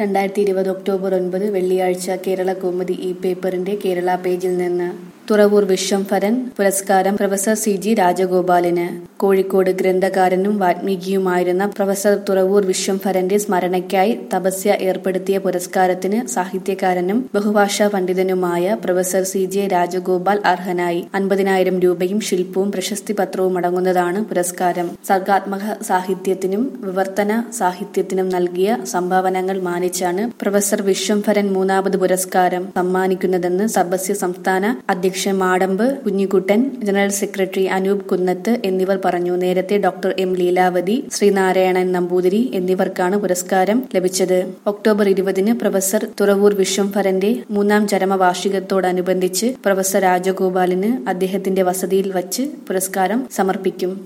രണ്ടായിരത്തി ഇരുപത് ഒക്ടോബർ ഒൻപത് വെള്ളിയാഴ്ച കേരള കൗമുദി ഈ പേപ്പറിന്റെ കേരള പേജിൽ നിന്ന് തുറവൂർ വിശ്വംഭരൻ പുരസ്കാരം പ്രൊഫസർ സി ജി രാജഗോപാലിന് കോഴിക്കോട് ഗ്രന്ഥകാരനും വാൽമീകിയുമായിരുന്ന പ്രൊഫസർ തുറവൂർ വിശ്വംഭരന്റെ സ്മരണയ്ക്കായി തപസ്യ ഏർപ്പെടുത്തിയ പുരസ്കാരത്തിന് സാഹിത്യകാരനും ബഹുഭാഷാ പണ്ഡിതനുമായ പ്രൊഫസർ സി ജെ രാജഗോപാൽ അർഹനായി അൻപതിനായിരം രൂപയും ശില്പവും പ്രശസ്തി പത്രവും അടങ്ങുന്നതാണ് പുരസ്കാരം സർഗാത്മക സാഹിത്യത്തിനും വിവർത്തന സാഹിത്യത്തിനും നൽകിയ സംഭാവനകൾ മാനിച്ചാണ് പ്രൊഫസർ വിശ്വംഭരൻ മൂന്നാമത് പുരസ്കാരം സമ്മാനിക്കുന്നതെന്ന് സബസ്യ സംസ്ഥാന അധ്യക്ഷൻ മാടമ്പ് കുഞ്ഞിക്കുട്ടൻ ജനറൽ സെക്രട്ടറി അനൂപ് കുന്നത്ത് എന്നിവർ പറഞ്ഞു നേരത്തെ ഡോക്ടർ എം ലീലാവതി ശ്രീനാരായണൻ നമ്പൂതിരി എന്നിവർക്കാണ് പുരസ്കാരം ലഭിച്ചത് ഒക്ടോബർ ഇരുപതിന് പ്രൊഫസർ തുറവൂർ വിശ്വംഭരന്റെ മൂന്നാം ചരമവാർഷികത്തോടനുബന്ധിച്ച് പ്രൊഫസർ രാജഗോപാലിന് അദ്ദേഹത്തിന്റെ വസതിയിൽ വച്ച് പുരസ്കാരം സമർപ്പിക്കും